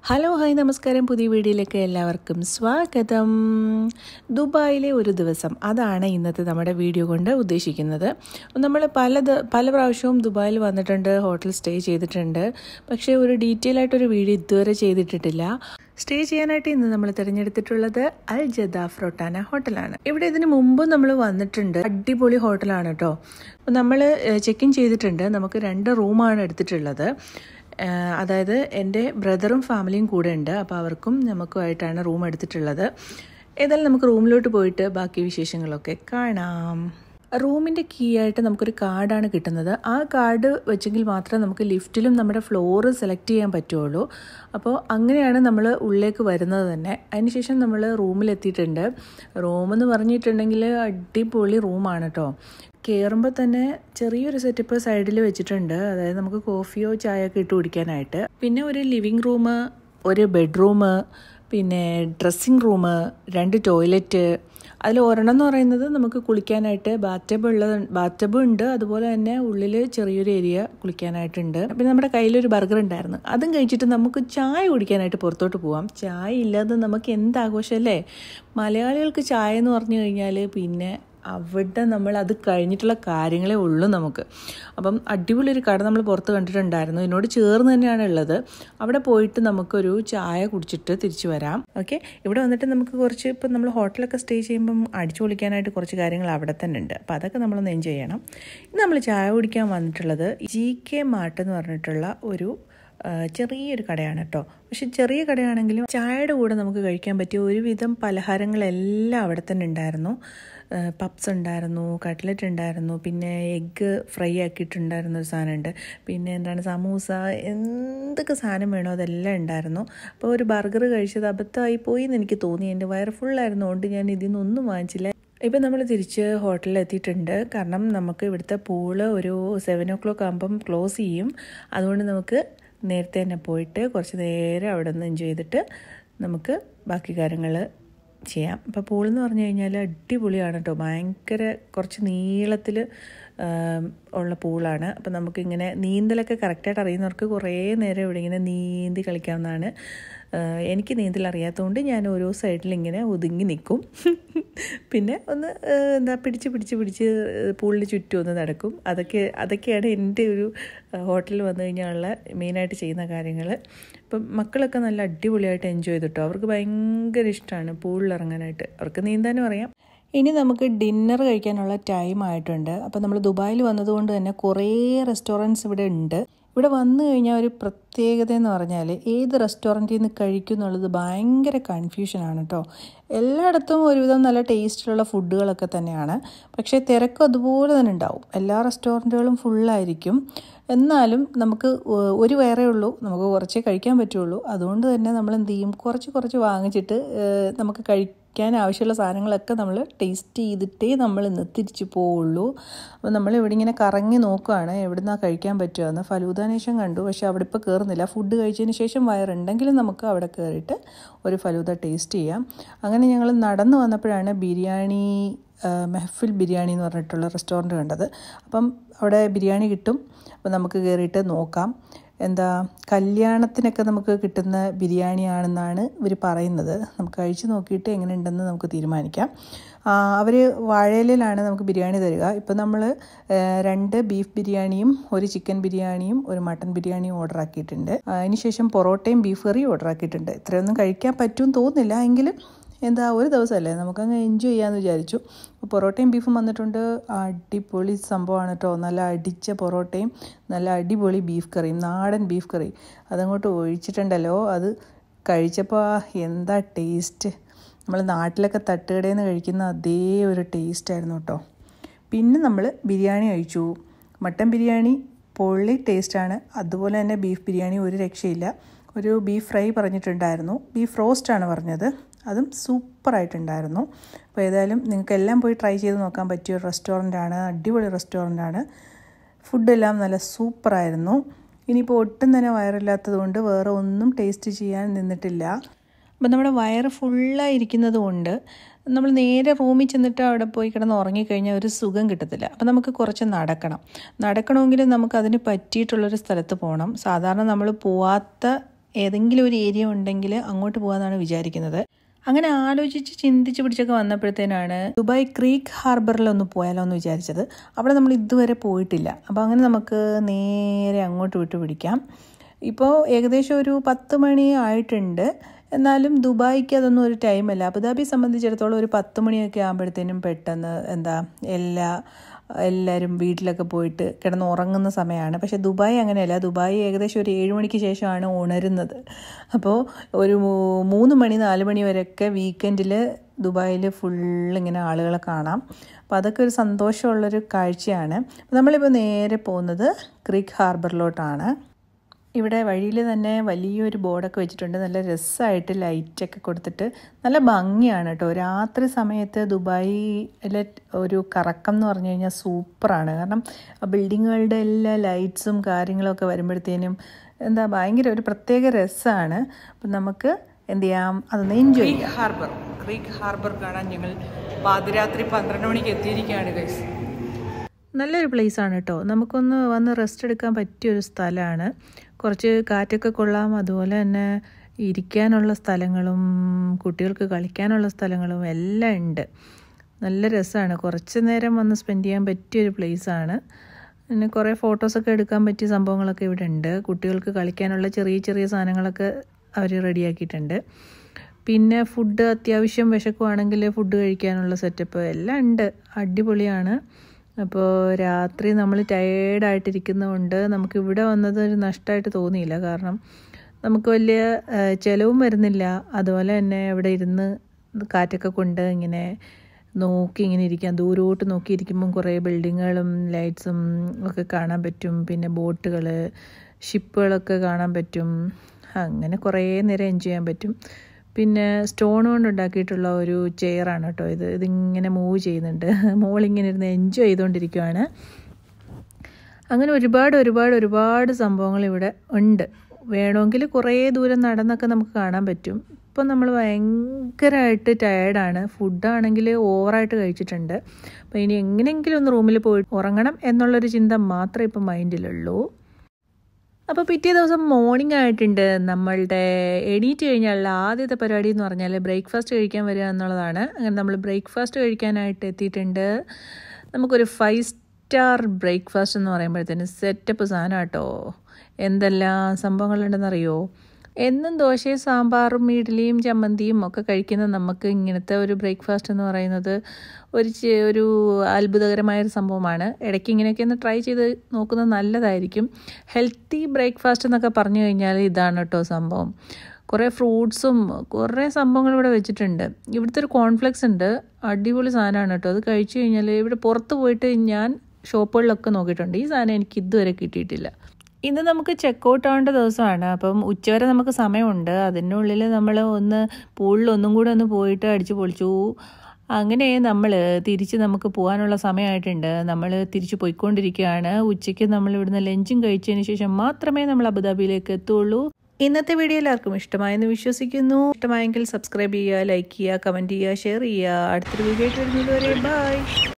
hello hi നമസ്കാരം പുതിയ വീഡിയോയിലേക്ക് എല്ലാവർക്കും സ്വാഗതം ദുബായിലെ ഒരു ദിവസം അതാണ് ഇന്നത്തെ നമ്മുടെ വീഡിയോ കൊണ്ട് ഉദ്ദേശിക്കുന്നത് നമ്മൾ പല ദ- പല പ്രാവശ്യവും ദുബായിൽ വന്നിട്ടുണ്ട് ഹോട്ടൽ സ്റ്റേ ചെയ്തിട്ടുണ്ട് പക്ഷേ ഒരു ഡീറ്റെയിൽ ആയിട്ടൊരു വീഡിയോ ഇതുവരെ ചെയ്തിട്ടിട്ടില്ല സ്റ്റേ ചെയ്യാനായിട്ട് ഇന്ന് നമ്മൾ തിരഞ്ഞെടുത്തിട്ടുള്ളത് അൽ ജദാഫ് റൊട്ടാന ഹോട്ടലാണ് ഇവിടെ ഇതിന് മുമ്പ് നമ്മൾ വന്നിട്ടുണ്ട് അടിപൊളി ഹോട്ടലാണ് കേട്ടോ നമ്മൾ ചെക്ക് ഇൻ ചെയ്തിട്ടുണ്ട് നമുക്ക് രണ്ട് റൂമാണ് എടുത്തിട്ടുള്ളത് ആഹ് അതായത് എൻ്റെ ബ്രദറും ഫാമിലിയും കൂടെ ഉണ്ട് അപ്പോൾ അവർക്കും നമുക്കുമായിട്ടാണ് റൂം എടുത്തിട്ടുള്ളത് ഏതായാലും നമുക്ക് റൂമിലോട്ട് പോയിട്ട് ബാക്കി വിശേഷങ്ങളൊക്കെ കാണാം റൂമിൻ്റെ കീ ആയിട്ട് നമുക്കൊരു കാർഡാണ് കിട്ടുന്നത് ആ കാർഡ് വെച്ചെങ്കിൽ മാത്രമേ നമുക്ക് ലിഫ്റ്റിലും നമ്മുടെ ഫ്ലോറ് സെലക്ട് ചെയ്യാൻ പറ്റുള്ളൂ അപ്പോൾ അങ്ങനെയാണ് നമ്മൾ ഉള്ളിലേക്ക് വരുന്നത് തന്നെ അതിനുശേഷം നമ്മൾ റൂമിലെത്തിയിട്ടുണ്ട് റൂമെന്ന് പറഞ്ഞിട്ടുണ്ടെങ്കിൽ അടിപൊളി റൂമാണ് കേട്ടോ കയറുമ്പോൾ തന്നെ ചെറിയൊരു സെറ്റപ്പ് സൈഡിൽ വെച്ചിട്ടുണ്ട് അതായത് നമുക്ക് കോഫിയോ ചായയോ ഒക്കെ ഇട്ട് കുടിക്കാനായിട്ട് പിന്നെ ഒരു ലിവിങ് റൂം ഒരു ബെഡ്റൂം പിന്നെ ഡ്രസ്സിങ് റൂം രണ്ട് ടോയ്ലറ്റ് അതിൽ ഒരെണ്ണം എന്ന് പറയുന്നത് നമുക്ക് കുളിക്കാനായിട്ട് ബാറ്റബ് ഉള്ളത് ബാറ്റബ് ഉണ്ട് അതുപോലെ തന്നെ ഉള്ളിൽ ചെറിയൊരു ഏരിയ കുളിക്കാനായിട്ടുണ്ട് പിന്നെ നമ്മുടെ കയ്യിലൊരു ബർഗർ ഉണ്ടായിരുന്നു അതും കഴിച്ചിട്ട് നമുക്ക് ചായ കുടിക്കാനായിട്ട് പുറത്തോട്ട് പോവാം ചായ ഇല്ലാതെ നമുക്ക് എന്ത് ആഘോഷമല്ലേ മലയാളികൾക്ക് ചായ എന്ന് പറഞ്ഞു കഴിഞ്ഞാൽ പിന്നെ അവിടെ നമ്മൾ അത് കഴിഞ്ഞിട്ടുള്ള കാര്യങ്ങളേ ഉള്ളൂ നമുക്ക് അപ്പം അടിപൊളി ഒരു കട നമ്മൾ പുറത്ത് കണ്ടിട്ടുണ്ടായിരുന്നു ഇതിനോട് ചേർന്ന് തന്നെയാണ് ഉള്ളത് അവിടെ പോയിട്ട് നമുക്കൊരു ചായ കുടിച്ചിട്ട് തിരിച്ചു വരാം ഓക്കെ ഇവിടെ വന്നിട്ട് നമുക്ക് കുറച്ച് ഇപ്പം നമ്മൾ ഹോട്ടലൊക്കെ സ്റ്റേ ചെയ്യുമ്പം അടിച്ചു പൊളിക്കാനായിട്ട് കുറച്ച് കാര്യങ്ങൾ അവിടെ തന്നെ ഉണ്ട് അപ്പോൾ അതൊക്കെ നമ്മളൊന്ന് എൻജോയ് ചെയ്യണം ഇന്ന് നമ്മൾ ചായ കുടിക്കാൻ വന്നിട്ടുള്ളത് ജി കെ മാർട്ട് എന്ന് പറഞ്ഞിട്ടുള്ള ഒരു ആ, ചെറിയൊരു കടയാണ് കേട്ടോ പക്ഷെ ചെറിയ കടയാണെങ്കിലും ചായയുടെ കൂടെ നമുക്ക് കഴിക്കാൻ പറ്റിയ ഒരുവിധം പലഹാരങ്ങളെല്ലാം അവിടെ തന്നെ ഉണ്ടായിരുന്നു പപ്സ് ഉണ്ടായിരുന്നു കട്ട്ലറ്റ് ഉണ്ടായിരുന്നു പിന്നെ എഗ്ഗ് ഫ്രൈ ആക്കിയിട്ടുണ്ടായിരുന്ന ഒരു സാധനമുണ്ട് പിന്നെ എന്താണ് സമൂസ എന്തൊക്കെ സാധനം വേണോ അതെല്ലാം ഉണ്ടായിരുന്നു അപ്പോൾ ഒരു ബർഗർ കഴിച്ചത് അബദ്ധമായി പോയി എന്ന് എനിക്ക് തോന്നി എൻ്റെ വയറ് ഫുള്ളായിരുന്നു അതുകൊണ്ട് ഞാൻ ഇതിൽ നിന്നൊന്നും വാങ്ങിച്ചില്ല ഇപ്പം നമ്മൾ തിരിച്ച് ഹോട്ടലിൽ എത്തിയിട്ടുണ്ട് കാരണം നമുക്ക് ഇവിടുത്തെ പൂള് ഒരു സെവൻ ഓ ക്ലോക്ക് ആകുമ്പം ക്ലോസ് ചെയ്യും അതുകൊണ്ട് നമുക്ക് നേരത്തെ തന്നെ പോയിട്ട് കുറച്ച് നേരം അവിടെ നിന്ന് എൻജോയ് ചെയ്തിട്ട് നമുക്ക് ബാക്കി കാര്യങ്ങൾ ചെയ്യാം ഇപ്പോൾ പൂളെന്ന് പറഞ്ഞു കഴിഞ്ഞാൽ അടിപൊളിയാണ് കേട്ടോ ഭയങ്കര കുറച്ച് നീളത്തിൽ ഉള്ള പൂളാണ് അപ്പം നമുക്കിങ്ങനെ നീന്തലൊക്കെ കറക്റ്റായിട്ട് അറിയുന്നവർക്ക് കുറേ നേരം ഇവിടെ ഇങ്ങനെ നീന്തി കളിക്കാവുന്നതാണ് ആഹ് എനിക്ക് നീന്തൽ അറിയാത്തതുകൊണ്ട് ഞാൻ ഓരോ സൈഡിൽ ഇങ്ങനെ ഒതുങ്ങി നിൽക്കും പിന്നെ ഒന്ന് ആഹ് എന്താ പിടിച്ച് പിടിച്ച് പിടിച്ച് പൂളിന് ചുറ്റും ഒന്ന് നടക്കും അതൊക്കെ അതൊക്കെയാണ് എൻ്റെ ഒരു ഹോട്ടലിൽ വന്നു കഴിഞ്ഞാലുള്ള മെയിനായിട്ട് ചെയ്യുന്ന കാര്യങ്ങൾ ഇപ്പം മക്കളൊക്കെ നല്ല അടിപൊളിയായിട്ട് എൻജോയ് ചെയ്തിട്ടോ അവർക്ക് ഭയങ്കര ഇഷ്ടമാണ് പൂളിൽ ഇറങ്ങാനായിട്ട് അവർക്ക് നീന്താനും അറിയാം ഇനി നമുക്ക് ഡിന്നർ കഴിക്കാനുള്ള ടൈം ആയിട്ടുണ്ട് അപ്പോൾ നമ്മൾ ദുബായിൽ വന്നതുകൊണ്ട് തന്നെ കുറേ റെസ്റ്റോറൻറ്റ്സ് ഇവിടെ ഉണ്ട് ഇവിടെ വന്നു കഴിഞ്ഞാൽ ഒരു പ്രത്യേകത എന്ന് പറഞ്ഞാൽ ഏത് റെസ്റ്റോറൻറ്റിൽ നിന്ന് കഴിക്കും എന്നുള്ളത് ഭയങ്കര കൺഫ്യൂഷനാണ് കേട്ടോ എല്ലായിടത്തും ഒരുവിധം നല്ല ടേസ്റ്റിലുള്ള ഫുഡുകളൊക്കെ തന്നെയാണ് പക്ഷേ തിരക്ക് അതുപോലെ തന്നെ ഉണ്ടാവും എല്ലാ റെസ്റ്റോറൻറ്റുകളും ഫുള്ളായിരിക്കും എന്നാലും നമുക്ക് ഒ- ഒരു വയറേ ഉള്ളൂ നമുക്ക് കുറച്ചേ കഴിക്കാൻ പറ്റുള്ളൂ അതുകൊണ്ട് തന്നെ നമ്മൾ എന്ത് ചെയ്യും കുറച്ച് കുറച്ച് വാങ്ങിച്ചിട്ട് ഏഹ്, നമുക്ക് കഴിക്കാൻ ആവശ്യമുള്ള സാധനങ്ങളൊക്കെ നമ്മൾ ടേസ്റ്റ് ചെയ്തിട്ടേ നമ്മൾ ഇന്ന് തിരിച്ചു പോവുള്ളൂ അപ്പോൾ നമ്മൾ ഇവിടെ ഇങ്ങനെ കറങ്ങി നോക്കുകയാണ് എവിടുന്നാ കഴിക്കാൻ പറ്റുമെന്ന് ഫലൂദാനേഷം കണ്ടു പക്ഷേ അവിടെ ഇപ്പോൾ കയറുന്നില്ല ഫുഡ് കഴിച്ചതിന് ശേഷം വയറുണ്ടെങ്കിലും നമുക്ക് അവിടെ കയറിയിട്ട് ഒരു ഫലൂദ ടേസ്റ്റ് ചെയ്യാം അങ്ങനെ ഞങ്ങൾ നടന്നു വന്നപ്പോഴാണ് ബിരിയാണി ആ, മെഹഫിൽ ബിരിയാണി എന്ന് പറഞ്ഞിട്ടുള്ള റെസ്റ്റോറൻറ്റ് കണ്ടത് അപ്പം അവിടെ ബിരിയാണി കിട്ടും അപ്പം നമുക്ക് കയറിയിട്ട് നോക്കാം എന്താ കല്യാണത്തിനൊക്കെ നമുക്ക് കിട്ടുന്ന ബിരിയാണിയാണെന്നാണ് ഇവർ പറയുന്നത് നമുക്ക് കഴിച്ച് നോക്കിയിട്ട് എങ്ങനെയുണ്ടെന്ന് നമുക്ക് തീരുമാനിക്കാം അവർ വാഴയിലാണ് നമുക്ക് ബിരിയാണി തരിക ഇപ്പം നമ്മൾ രണ്ട് ബീഫ് ബിരിയാണിയും ഒരു ചിക്കൻ ബിരിയാണിയും ഒരു മട്ടൻ ബിരിയാണിയും ഓർഡർ ആക്കിയിട്ടുണ്ട് ആ, അതിനുശേഷം പൊറോട്ടയും ബീഫ് കറിയും ഓർഡർ ആക്കിയിട്ടുണ്ട് ഇത്രയൊന്നും കഴിക്കാൻ പറ്റുമെന്ന് തോന്നുന്നില്ല എങ്കിലും എന്താ ഒരു ദിവസമല്ലേ നമുക്കങ്ങ് എൻജോയ് ചെയ്യാമെന്ന് വിചാരിച്ചു അപ്പോൾ പൊറോട്ടയും ബീഫും വന്നിട്ടുണ്ട് അടിപൊളി സംഭവമാണ് കേട്ടോ നല്ല അടിച്ച പൊറോട്ടയും നല്ല അടിപൊളി ബീഫ് കറിയും നാടൻ ബീഫ് കറി അതങ്ങോട്ട് ഒഴിച്ചിട്ടുണ്ടല്ലോ അത് കഴിച്ചപ്പോൾ ആ എന്താ ടേസ്റ്റ് നമ്മൾ നാട്ടിലൊക്കെ തട്ടുകടയിൽ നിന്ന് കഴിക്കുന്ന അതേ ഒരു ടേസ്റ്റായിരുന്നു കേട്ടോ പിന്നെ നമ്മൾ ബിരിയാണി കഴിച്ചു മട്ടൻ ബിരിയാണി പൊള്ളി ടേസ്റ്റാണ് അതുപോലെ തന്നെ ബീഫ് ബിരിയാണി ഒരു രക്ഷയില്ല ഒരു ബീഫ് ഫ്രൈ പറഞ്ഞിട്ടുണ്ടായിരുന്നു ബീഫ് റോസ്റ്റാണ് പറഞ്ഞത് അതും സൂപ്പറായിട്ടുണ്ടായിരുന്നു അപ്പോൾ ഏതായാലും നിങ്ങൾക്ക് എല്ലാം പോയി ട്രൈ ചെയ്ത് നോക്കാൻ പറ്റിയ ഒരു റെസ്റ്റോറൻ്റാണ് അടിപൊളി റെസ്റ്റോറൻ്റാണ് ഫുഡെല്ലാം നല്ല സൂപ്പറായിരുന്നു ഇനിയിപ്പോൾ ഒട്ടും തന്നെ വയറില്ലാത്തത് കൊണ്ട് വേറെ ഒന്നും ടേസ്റ്റ് ചെയ്യാൻ നിന്നിട്ടില്ല അപ്പം നമ്മുടെ വയറ് ഫുള്ളായിരിക്കുന്നത് കൊണ്ട് നമ്മൾ നേരെ റൂമിൽ ചെന്നിട്ട് അവിടെ പോയി കിടന്ന് ഉറങ്ങിക്കഴിഞ്ഞാൽ ഒരു സുഖം കിട്ടത്തില്ല അപ്പം നമുക്ക് കുറച്ച് നടക്കണം നടക്കണമെങ്കിൽ നമുക്ക് അതിന് പറ്റിയിട്ടുള്ളൊരു സ്ഥലത്ത് പോകണം സാധാരണ നമ്മൾ പോവാത്ത ഏതെങ്കിലും ഒരു ഏരിയ ഉണ്ടെങ്കിൽ അങ്ങോട്ട് പോകാമെന്നാണ് വിചാരിക്കുന്നത് അങ്ങനെ ആലോചിച്ച് ചിന്തിച്ച് പിടിച്ചൊക്കെ വന്നപ്പോഴത്തേനാണ് ദുബായ് ക്രീക്ക് ഹാർബറിൽ ഒന്ന് പോയാലോ എന്ന് വിചാരിച്ചത് അവിടെ നമ്മൾ ഇതുവരെ പോയിട്ടില്ല അപ്പോൾ അങ്ങനെ നമുക്ക് നേരെ അങ്ങോട്ട് വിട്ടു പിടിക്കാം ഇപ്പോൾ ഏകദേശം ഒരു പത്ത് മണി ആയിട്ടുണ്ട് എന്നാലും ദുബായിക്ക് അതൊന്നും ഒരു ടൈമല്ല അബുദാബി സംബന്ധിച്ചിടത്തോളം ഒരു പത്ത് മണിയൊക്കെ ആകുമ്പോഴത്തേനും പെട്ടെന്ന് എന്താ എല്ലാ എല്ലാവരും വീട്ടിലൊക്കെ പോയിട്ട് കിടന്ന് ഉറങ്ങുന്ന സമയമാണ് പക്ഷേ ദുബായ് അങ്ങനെയല്ല ദുബായ് ഏകദേശം ഒരു ഏഴ് മണിക്ക് ശേഷമാണ് ഉണരുന്നത് അപ്പോൾ ഒരു മൂന്ന് മണി നാല് മണി വരെയൊക്കെ വീക്കെൻഡിൽ ദുബായിൽ ഫുള്ള് ഇങ്ങനെ ആളുകളെ കാണാം അപ്പോൾ അതൊക്കെ ഒരു സന്തോഷമുള്ളൊരു കാഴ്ചയാണ് നമ്മളിപ്പോൾ നേരെ പോകുന്നത് ക്രീക്ക് ഹാർബറിലോട്ടാണ് ഇവിടെ വഴിയിൽ തന്നെ വലിയൊരു ബോർഡൊക്കെ വെച്ചിട്ടുണ്ട് നല്ല രസമായിട്ട് ലൈറ്റൊക്കെ കൊടുത്തിട്ട് നല്ല ഭംഗിയാണ് കേട്ടോ രാത്രി സമയത്ത് ദുബായിലെ ഒരു കറക്കം എന്ന് പറഞ്ഞു കഴിഞ്ഞാൽ സൂപ്പറാണ് കാരണം ബിൽഡിങ്ങുകളുടെ എല്ലാ ലൈറ്റ്സും കാര്യങ്ങളൊക്കെ വരുമ്പോഴത്തേനും എന്താ ഭയങ്കര ഒരു പ്രത്യേക രസമാണ് അപ്പം നമുക്ക് എന്ത് ചെയ്യാം അതൊന്ന് എൻജോയ് ചെയ്യാം ഹാർബർ ക്രീക്ക് ഹാർബർ കാണാൻ ഞങ്ങൾ പാതിരാത്രി പന്ത്രണ്ട് മണിക്ക് എത്തിയിരിക്കുകയാണ് ഗൈസ് നല്ലൊരു പ്ലേസാണ് കേട്ടോ നമുക്കൊന്ന് വന്ന് റെസ്റ്റ് എടുക്കാൻ പറ്റിയൊരു സ്ഥലമാണ് കുറച്ച് കാറ്റൊക്കെ കൊള്ളാം അതുപോലെ തന്നെ ഇരിക്കാനുള്ള സ്ഥലങ്ങളും കുട്ടികൾക്ക് കളിക്കാനുള്ള സ്ഥലങ്ങളും എല്ലാം ഉണ്ട് നല്ല രസമാണ് കുറച്ച് നേരം വന്ന് സ്പെൻഡ് ചെയ്യാൻ പറ്റിയൊരു പ്ലേസാണ് പിന്നെ കുറേ ഫോട്ടോസൊക്കെ എടുക്കാൻ പറ്റിയ സംഭവങ്ങളൊക്കെ ഇവിടെ ഉണ്ട് കുട്ടികൾക്ക് കളിക്കാനുള്ള ചെറിയ ചെറിയ സാധനങ്ങളൊക്കെ അവർ റെഡിയാക്കിയിട്ടുണ്ട് പിന്നെ ഫുഡ് അത്യാവശ്യം വിശക്കുവാണെങ്കിൽ ഫുഡ് കഴിക്കാനുള്ള സെറ്റപ്പ് എല്ലാം ഉണ്ട് അടിപൊളിയാണ് അപ്പോൾ രാത്രി നമ്മൾ ടയേർഡായിട്ടിരിക്കുന്നതുകൊണ്ട് നമുക്ക് ഇവിടെ വന്നത് ഒരു നഷ്ടമായിട്ട് തോന്നിയില്ല കാരണം നമുക്ക് വലിയ ചിലവും വരുന്നില്ല അതുപോലെ തന്നെ ഇവിടെ ഇരുന്ന് കാറ്റൊക്കെ കൊണ്ട് ഇങ്ങനെ നോക്കി ഇങ്ങനെ ഇരിക്കാം ദൂരോട്ട് നോക്കിയിരിക്കുമ്പം കുറേ ബിൽഡിങ്ങുകളും ലൈറ്റ്സും ഒക്കെ കാണാൻ പറ്റും പിന്നെ ബോട്ടുകൾ ഷിപ്പുകളൊക്കെ കാണാൻ പറ്റും അങ്ങനെ കുറേ നേരം എൻജോയ് ചെയ്യാൻ പറ്റും പിന്നെ സ്റ്റോൺ കൊണ്ട് ഉണ്ടാക്കിയിട്ടുള്ള ഒരു ചെയറാണ് കേട്ടോ ഇത് ഇതിങ്ങനെ മൂവ് ചെയ്യുന്നുണ്ട് മോളിങ്ങനെ ഇരുന്ന് എൻജോയ് ചെയ്തുകൊണ്ടിരിക്കുകയാണ് അങ്ങനെ ഒരുപാട് ഒരുപാട് ഒരുപാട് സംഭവങ്ങൾ ഇവിടെ ഉണ്ട് വേണമെങ്കിൽ കുറേ ദൂരം നടന്നൊക്കെ നമുക്ക് കാണാൻ പറ്റും ഇപ്പം നമ്മൾ ഭയങ്കരമായിട്ട് ടയേർഡാണ് ഫുഡാണെങ്കിൽ ഓവറായിട്ട് കഴിച്ചിട്ടുണ്ട് അപ്പോൾ ഇനി എങ്ങനെയെങ്കിലും ഒന്ന് റൂമിൽ പോയി ഉറങ്ങണം എന്നുള്ളൊരു ചിന്ത മാത്രമേ ഇപ്പം മൈൻഡിലുള്ളൂ അപ്പോൾ പിറ്റേ ദിവസം മോർണിംഗ് ആയിട്ടുണ്ട് നമ്മളുടെ എണീറ്റ് കഴിഞ്ഞാലുള്ള ആദ്യത്തെ പരിപാടി എന്ന് പറഞ്ഞാൽ ബ്രേക്ക്ഫാസ്റ്റ് കഴിക്കാൻ വരിക എന്നുള്ളതാണ് അങ്ങനെ നമ്മൾ ബ്രേക്ക്ഫാസ്റ്റ് കഴിക്കാനായിട്ട് എത്തിയിട്ടുണ്ട് നമുക്കൊരു ഫൈവ് സ്റ്റാർ ബ്രേക്ക്ഫാസ്റ്റ് എന്ന് പറയുമ്പോഴത്തേന് സെറ്റപ്പ് സാധനം കേട്ടോ എന്തെല്ലാം സംഭവങ്ങളുണ്ടെന്നറിയോ എന്നും ദോശയും സാമ്പാറും ഇഡ്ഡലിയും ചമ്മന്തിയും ഒക്കെ കഴിക്കുന്ന നമുക്ക് ഇങ്ങനത്തെ ഒരു ബ്രേക്ക്ഫാസ്റ്റ് എന്ന് പറയുന്നത് ഒരു ഒരു അത്ഭുതകരമായ ഒരു സംഭവമാണ് ഇടയ്ക്ക് ഇങ്ങനെയൊക്കെ ഒന്ന് ട്രൈ ചെയ്ത് നോക്കുന്നത് നല്ലതായിരിക്കും ഹെൽത്തി ബ്രേക്ക്ഫാസ്റ്റ് എന്നൊക്കെ പറഞ്ഞു കഴിഞ്ഞാൽ ഇതാണ് കേട്ടോ സംഭവം കുറേ ഫ്രൂട്ട്സും കുറേ സംഭവങ്ങൾ ഇവിടെ വെച്ചിട്ടുണ്ട് ഇവിടുത്തെ ഒരു കോൺഫ്ലെക്സ് ഉണ്ട് അടിപൊളി സാധനമാണ് കേട്ടോ അത് കഴിച്ചു കഴിഞ്ഞാൽ ഇവിടെ പുറത്ത് പോയിട്ട് ഞാൻ ഷോപ്പുകളിലൊക്കെ നോക്കിയിട്ടുണ്ട് ഈ സാധനം എനിക്ക് ഇതുവരെ കിട്ടിയിട്ടില്ല ഇന്ന് നമുക്ക് ചെക്ക് ഔട്ട് ആവേണ്ട ദിവസമാണ് അപ്പം ഉച്ചവരെ നമുക്ക് സമയമുണ്ട് അതിനുള്ളിൽ നമ്മൾ ഒന്ന് പൂളിൽ ഒന്നും കൂടെ ഒന്ന് പോയിട്ട് അടിച്ചു പൊളിച്ചു അങ്ങനെ നമ്മൾ തിരിച്ച് നമുക്ക് പോകാനുള്ള സമയമായിട്ടുണ്ട് നമ്മൾ തിരിച്ച് പോയിക്കൊണ്ടിരിക്കുകയാണ് ഉച്ചയ്ക്ക് നമ്മൾ ഇവിടുന്ന് ലഞ്ചും കഴിച്ചതിന് ശേഷം മാത്രമേ നമ്മൾ അബുദാബിയിലേക്ക് എത്തുള്ളൂ ഇന്നത്തെ വീഡിയോ എല്ലാവർക്കും ഇഷ്ടമായെന്ന് വിശ്വസിക്കുന്നു ഇഷ്ടമായെങ്കിൽ സബ്സ്ക്രൈബ് ചെയ്യുക ലൈക്ക് ചെയ്യുക കമൻറ്റ് ചെയ്യുക ഷെയർ ചെയ്യുക അടുത്തൊരു വീഡിയോ ആയിട്ട് വരുന്നത് വരെ ബൈ